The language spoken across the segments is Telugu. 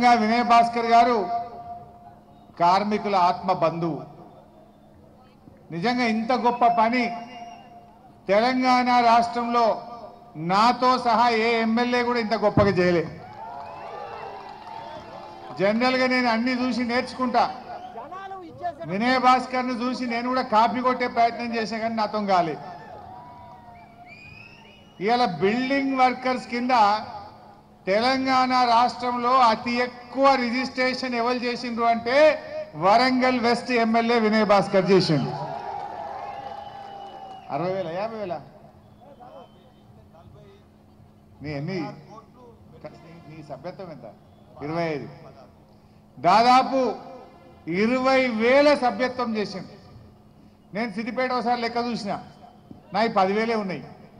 నిజంగా వినయ్ భాస్కర్ గారు కార్మికుల ఆత్మ బంధువు నిజంగా ఇంత గొప్ప పని తెలంగాణ రాష్ట్రంలో నాతో సహా ఏ ఎమ్మెల్యే కూడా ఇంత గొప్పగా చేయలే జనరల్గా నేను అన్ని చూసి నేర్చుకుంటా వినయ్ భాస్కర్ను చూసి నేను కూడా కాపీ కొట్టే ప్రయత్నం చేశా కానీ నాతో కాలే ఇవాళ బిల్డింగ్ వర్కర్స్ కింద తెలంగాణ రాష్ట్రంలో అతి ఎక్కువ రిజిస్ట్రేషన్ ఎవరు చేసిండ్రు అంటే వరంగల్ వెస్ట్ ఎమ్మెల్యే వినయ్ భాస్కర్ చేసిండు అరవై వేల యాభై వేల నీ ఎన్ని నీ సభ్యత్వం ఎంత ఇరవై ఐదు దాదాపు ఇరవై వేల సభ్యత్వం చేసింది నేను సిద్దిపేట ఒకసారి లెక్క చూసిన నాయి పదివేలే ఉన్నాయి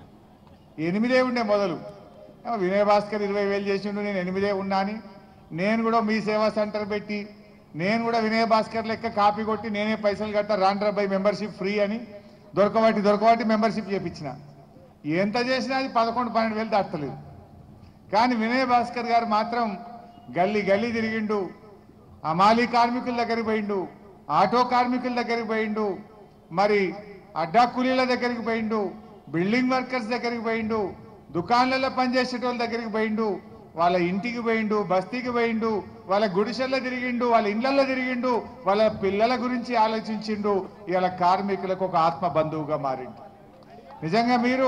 ఎనిమిదే ఉండే మొదలు ఏమో వినయ్ భాస్కర్ ఇరవై వేలు చేసిండు నేను ఎనిమిదే ఉన్నా అని నేను కూడా మీ సేవా సెంటర్ పెట్టి నేను కూడా వినయ్ భాస్కర్ లెక్క కాపీ కొట్టి నేనే పైసలు కట్టా రాండ్రా బై మెంబర్షిప్ ఫ్రీ అని దొరకబట్టి దొరకబట్టి మెంబర్షిప్ చేపించిన ఎంత చేసినా అది పదకొండు పన్నెండు వేలు దాటలేదు కానీ వినయ్ భాస్కర్ గారు మాత్రం గల్లీ గల్లీ తిరిగిండు అమాలి కార్మికుల దగ్గరికి పోయిండు ఆటో కార్మికుల దగ్గరికి పోయిండు మరి అడ్డా కూలీల దగ్గరికి పోయిండు బిల్డింగ్ వర్కర్స్ దగ్గరికి పోయిండు దుకాణాలలో పనిచేసేటోళ్ళ దగ్గరికి పోయిండు వాళ్ళ ఇంటికి పోయిండు బస్తీకి పోయిండు వాళ్ళ గుడిసెల్లో తిరిగిండు వాళ్ళ ఇళ్లలో తిరిగిండు వాళ్ళ పిల్లల గురించి ఆలోచించిండు ఇవాళ కార్మికులకు ఒక ఆత్మ బంధువుగా మారిండు నిజంగా మీరు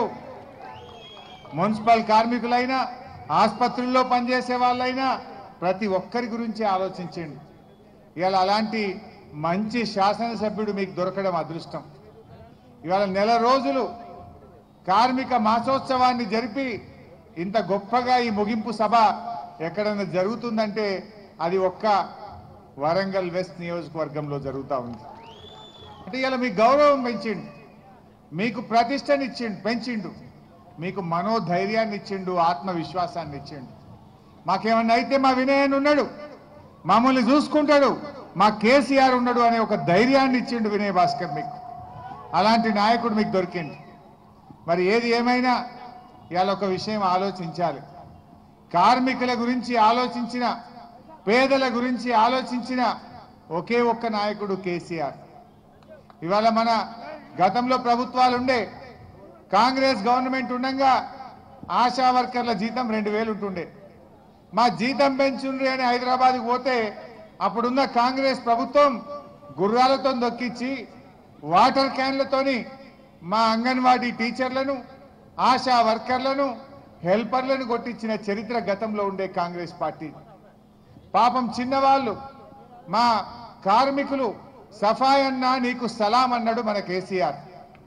మున్సిపల్ కార్మికులైనా ఆసుపత్రుల్లో పనిచేసే వాళ్ళైనా ప్రతి ఒక్కరి గురించి ఆలోచించండి ఇవాళ అలాంటి మంచి శాసనసభ్యుడు మీకు దొరకడం అదృష్టం ఇవాళ నెల రోజులు కార్మిక మాసోత్సవాన్ని జరిపి ఇంత గొప్పగా ఈ ముగింపు సభ ఎక్కడైనా జరుగుతుందంటే అది ఒక్క వరంగల్ వెస్ట్ నియోజకవర్గంలో జరుగుతూ ఉంది అంటే ఇలా మీ గౌరవం పెంచిండు మీకు ప్రతిష్టనిచ్చిండు పెంచిండు మీకు మనోధైర్యాన్ని ఇచ్చిండు ఆత్మవిశ్వాసాన్ని ఇచ్చిండు మాకేమన్నా అయితే మా వినయన్ ఉన్నాడు మమ్మల్ని చూసుకుంటాడు మా కేసీఆర్ ఉన్నాడు అనే ఒక ధైర్యాన్ని ఇచ్చిండు వినయ్ భాస్కర్ మీకు అలాంటి నాయకుడు మీకు దొరికింది మరి ఏది ఏమైనా ఇవాళ ఒక విషయం ఆలోచించాలి కార్మికుల గురించి ఆలోచించిన పేదల గురించి ఆలోచించిన ఒకే ఒక్క నాయకుడు కేసీఆర్ ఇవాళ మన గతంలో ప్రభుత్వాలు ఉండే కాంగ్రెస్ గవర్నమెంట్ ఉండగా ఆశా వర్కర్ల జీతం రెండు వేలు ఉంటుండే మా జీతం పెంచుండ్రి అని హైదరాబాద్కి పోతే అప్పుడున్న కాంగ్రెస్ ప్రభుత్వం గుర్రాలతో దొక్కించి వాటర్ క్యాన్లతోని మా అంగన్వాడీ టీచర్లను ఆశా వర్కర్లను హెల్పర్లను కొట్టించిన చరిత్ర గతంలో ఉండే కాంగ్రెస్ పార్టీ పాపం చిన్నవాళ్ళు మా కార్మికులు సఫాయన్నా నీకు సలాం అన్నాడు మన కేసీఆర్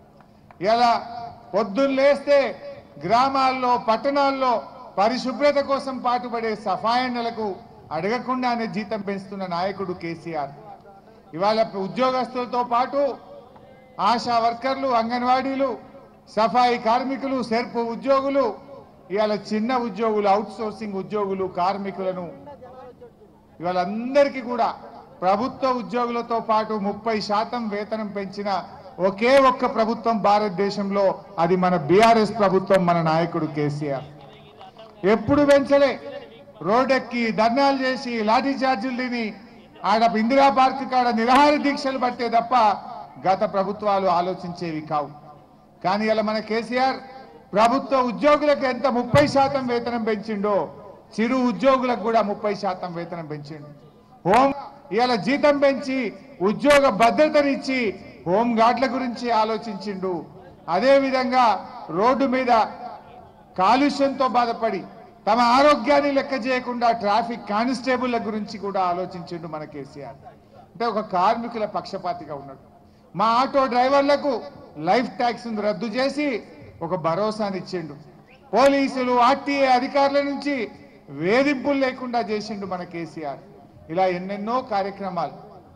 ఇలా పొద్దున్న లేస్తే గ్రామాల్లో పట్టణాల్లో పరిశుభ్రత కోసం పాటుపడే సఫాయన్నలకు అడగకుండానే జీతం పెంచుతున్న నాయకుడు కేసీఆర్ ఇవాళ ఉద్యోగస్తులతో పాటు ఆశా వర్కర్లు అంగన్వాడీలు సఫాయి కార్మికులు సెర్పు ఉద్యోగులు ఇవాళ చిన్న ఉద్యోగులు అవుట్ సోర్సింగ్ ఉద్యోగులు కార్మికులను ఇవాళ అందరికీ కూడా ప్రభుత్వ ఉద్యోగులతో పాటు ముప్పై శాతం వేతనం పెంచిన ఒకే ఒక్క ప్రభుత్వం భారతదేశంలో అది మన బీఆర్ఎస్ ప్రభుత్వం మన నాయకుడు కేసీఆర్ ఎప్పుడు పెంచలే రోడ్డెక్కి ధర్నాలు చేసి లాఠీ చార్జీలు తిని ఆడ ఇందిరా పార్క్ కాడ నిరాహార దీక్షలు పట్టే తప్ప గత ప్రభుత్వాలు ఆలోచించేవి కావు కానీ ఇలా మన కేసీఆర్ ప్రభుత్వ ఉద్యోగులకు ఎంత ముప్పై శాతం వేతనం పెంచిండో చిరు ఉద్యోగులకు కూడా ముప్పై శాతం వేతనం పెంచిండు హోం ఇవాళ జీతం పెంచి ఉద్యోగ భద్రతనిచ్చి హోం గార్డుల గురించి ఆలోచించిండు అదే విధంగా రోడ్డు మీద కాలుష్యంతో బాధపడి తమ ఆరోగ్యాన్ని లెక్క చేయకుండా ట్రాఫిక్ కానిస్టేబుల్ల గురించి కూడా ఆలోచించిండు మన కేసీఆర్ అంటే ఒక కార్మికుల పక్షపాతిగా ఉన్నాడు మా ఆటో డ్రైవర్లకు లైఫ్ ట్యాక్స్ రద్దు చేసి ఒక భరోసానిచ్చిండు పోలీసులు ఆర్టీఏ అధికారుల నుంచి వేధింపులు లేకుండా చేసిండు మన కేసీఆర్ ఇలా ఎన్నెన్నో కార్యక్రమాలు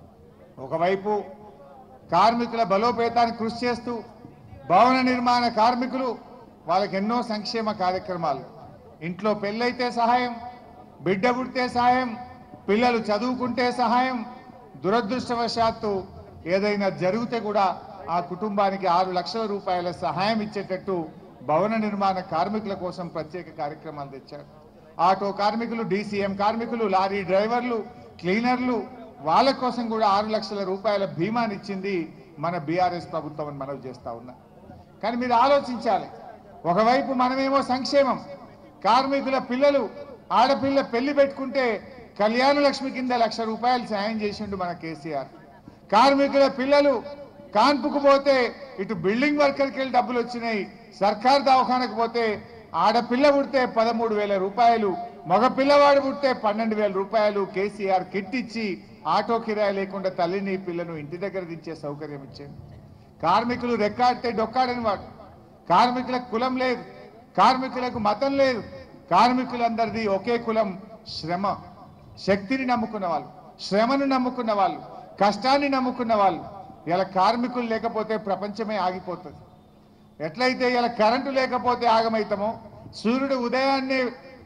ఒకవైపు కార్మికుల బలోపేతానికి కృషి చేస్తూ భవన నిర్మాణ కార్మికులు వాళ్ళకి ఎన్నో సంక్షేమ కార్యక్రమాలు ఇంట్లో పెళ్ళైతే సహాయం బిడ్డ పుడితే సహాయం పిల్లలు చదువుకుంటే సహాయం దురదృష్టవశాత్తు ఏదైనా జరిగితే కూడా ఆ కుటుంబానికి ఆరు లక్షల రూపాయల సహాయం ఇచ్చేటట్టు భవన నిర్మాణ కార్మికుల కోసం ప్రత్యేక కార్యక్రమాలు తెచ్చారు ఆటో కార్మికులు డీసీఎం కార్మికులు లారీ డ్రైవర్లు క్లీనర్లు వాళ్ళ కోసం కూడా ఆరు లక్షల రూపాయల బీమాని ఇచ్చింది మన బీఆర్ఎస్ ప్రభుత్వం అని మనవి చేస్తా ఉన్నా కానీ మీరు ఆలోచించాలి ఒకవైపు మనమేమో సంక్షేమం కార్మికుల పిల్లలు ఆడపిల్ల పెళ్లి పెట్టుకుంటే కళ్యాణ లక్ష్మి కింద లక్ష రూపాయలు సాయం చేసిండు మన కేసీఆర్ కార్మికుల పిల్లలు కాన్పుకు పోతే ఇటు బిల్డింగ్ వర్కర్కి వెళ్ళి డబ్బులు వచ్చినాయి సర్కార్ దవాఖానకు పోతే ఆడపిల్ల పుడితే పదమూడు వేల రూపాయలు మగ పిల్లవాడు పుడితే పన్నెండు వేల రూపాయలు కేసీఆర్ కిట్ ఇచ్చి ఆటో కిరాయి లేకుండా తల్లిని పిల్లను ఇంటి దగ్గర దించే సౌకర్యం ఇచ్చింది కార్మికులు రెక్కాడితే డొక్కాడని వాడు కార్మికులకు కులం లేదు కార్మికులకు మతం లేదు కార్మికులందరిది ఒకే కులం శ్రమ శక్తిని నమ్ముకున్న వాళ్ళు శ్రమను నమ్ముకున్న వాళ్ళు కష్టాన్ని నమ్ముకున్న వాళ్ళు ఇలా కార్మికులు లేకపోతే ప్రపంచమే ఆగిపోతుంది ఎట్లయితే ఇలా కరెంటు లేకపోతే ఆగమైతామో సూర్యుడు ఉదయాన్నే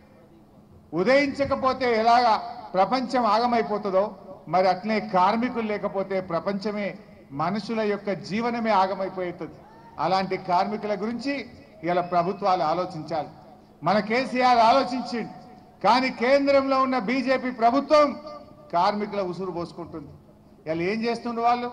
ఉదయించకపోతే ఎలాగా ప్రపంచం ఆగమైపోతుందో మరి అట్లే కార్మికులు లేకపోతే ప్రపంచమే మనుషుల యొక్క జీవనమే ఆగమైపోతుంది అలాంటి కార్మికుల గురించి ఇలా ప్రభుత్వాలు ఆలోచించాలి మన కేసీఆర్ ఆలోచించింది కానీ కేంద్రంలో ఉన్న బీజేపీ ప్రభుత్వం కార్మికుల ఉసురు పోసుకుంటుంది ఇలా ఏం చేస్తుండ్రు వాళ్ళు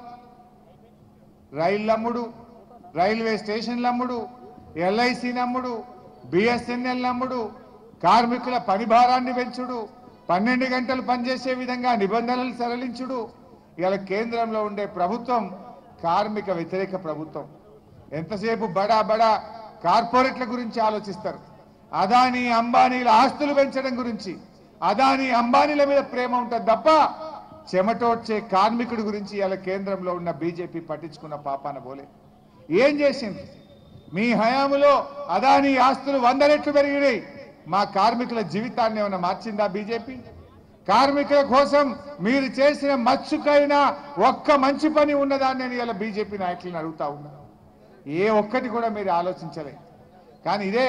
రైళ్ళు అమ్ముడు రైల్వే స్టేషన్లు అమ్ముడు ఎల్ఐసి నమ్ముడు బిఎస్ఎన్ఎల్ నమ్ముడు కార్మికుల పని భారాన్ని పెంచుడు పన్నెండు గంటలు పనిచేసే విధంగా నిబంధనలు సరళించుడు ఇలా కేంద్రంలో ఉండే ప్రభుత్వం కార్మిక వ్యతిరేక ప్రభుత్వం ఎంతసేపు బడా బడా కార్పొరేట్ల గురించి ఆలోచిస్తారు అదాని అంబానీల ఆస్తులు పెంచడం గురించి అదాని అంబానీల మీద ప్రేమ ఉంటుంది తప్ప చెమటోడ్చే కార్మికుడి గురించి ఇలా కేంద్రంలో ఉన్న బీజేపీ పట్టించుకున్న పాపాన పోలే ఏం చేసింది మీ హయాములో అదాని ఆస్తులు వంద రెట్లు పెరిగినాయి మా కార్మికుల జీవితాన్ని ఏమైనా మార్చిందా బీజేపీ కార్మికుల కోసం మీరు చేసిన మచ్చుకైనా ఒక్క మంచి పని ఉన్నదాన్ని నేను ఇలా బీజేపీ నాయకులను అడుగుతా ఉన్నా ఏ ఒక్కటి కూడా మీరు ఆలోచించలే కానీ ఇదే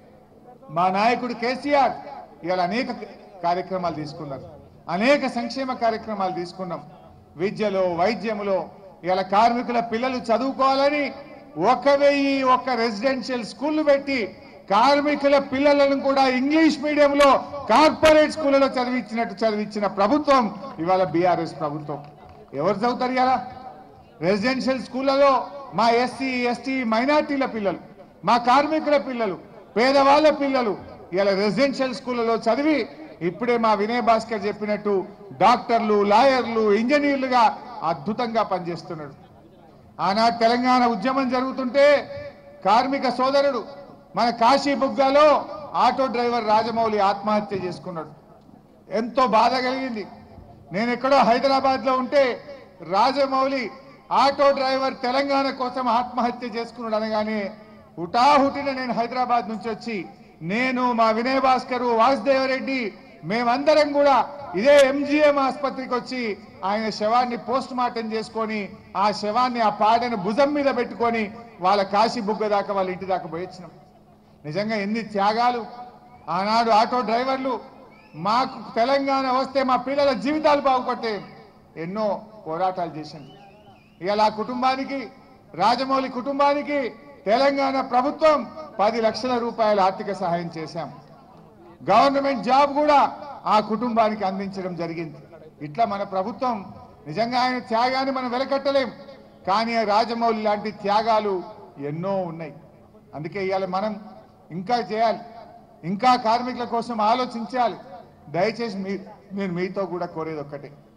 మా నాయకుడు కేసీఆర్ ఇవాళ అనేక కార్యక్రమాలు తీసుకున్నారు అనేక సంక్షేమ కార్యక్రమాలు తీసుకున్నాం విద్యలో వైద్యములో ఇవాళ కార్మికుల పిల్లలు చదువుకోవాలని ఒక వెయ్యి ఒక రెసిడెన్షియల్ స్కూల్ పెట్టి కార్మికుల పిల్లలను కూడా ఇంగ్లీష్ మీడియంలో కార్పొరేట్ స్కూళ్ళలో చదివించినట్టు చదివించిన ప్రభుత్వం ఇవాళ బీఆర్ఎస్ ప్రభుత్వం ఎవరు చదువుతారు ఇలా రెసిడెన్షియల్ స్కూళ్ళలో మా ఎస్సీ ఎస్టీ మైనార్టీల పిల్లలు మా కార్మికుల పిల్లలు పేదవాళ్ళ పిల్లలు ఇలా రెసిడెన్షియల్ స్కూళ్ళలో చదివి ఇప్పుడే మా వినయ్ భాస్కర్ చెప్పినట్టు డాక్టర్లు లాయర్లు ఇంజనీర్లుగా అద్భుతంగా పనిచేస్తున్నాడు ఆనాడు తెలంగాణ ఉద్యమం జరుగుతుంటే కార్మిక సోదరుడు మన కాశీ బుగ్గాలో ఆటో డ్రైవర్ రాజమౌళి ఆత్మహత్య చేసుకున్నాడు ఎంతో బాధ కలిగింది నేను ఎక్కడో హైదరాబాద్ లో ఉంటే రాజమౌళి ఆటో డ్రైవర్ తెలంగాణ కోసం ఆత్మహత్య చేసుకున్నాడు అనగానే హుటాహుటిన నేను హైదరాబాద్ నుంచి వచ్చి నేను మా వినయ్ భాస్కర్ వాసుదేవరెడ్డి మేమందరం కూడా ఇదే ఎంజిఎం ఆసుపత్రికి వచ్చి ఆయన శవాన్ని పోస్ట్ మార్టం చేసుకొని ఆ శవాన్ని ఆ పాడను భుజం మీద పెట్టుకొని వాళ్ళ కాశీ బుగ్గ దాకా వాళ్ళ ఇంటి దాకా పోయొచ్చినాం నిజంగా ఎన్ని త్యాగాలు ఆనాడు ఆటో డ్రైవర్లు మాకు తెలంగాణ వస్తే మా పిల్లల జీవితాలు బాగుపట్టే ఎన్నో పోరాటాలు చేసింది ఇవాళ ఆ కుటుంబానికి రాజమౌళి కుటుంబానికి తెలంగాణ ప్రభుత్వం పది లక్షల రూపాయల ఆర్థిక సహాయం చేశాం గవర్నమెంట్ జాబ్ కూడా ఆ కుటుంబానికి అందించడం జరిగింది ఇట్లా మన ప్రభుత్వం నిజంగా ఆయన త్యాగాన్ని మనం వెలకట్టలేం కానీ ఆ రాజమౌళి లాంటి త్యాగాలు ఎన్నో ఉన్నాయి అందుకే ఇవాళ మనం ఇంకా చేయాలి ఇంకా కార్మికుల కోసం ఆలోచించాలి దయచేసి మీ నేను మీతో కూడా కోరేది ఒక్కటే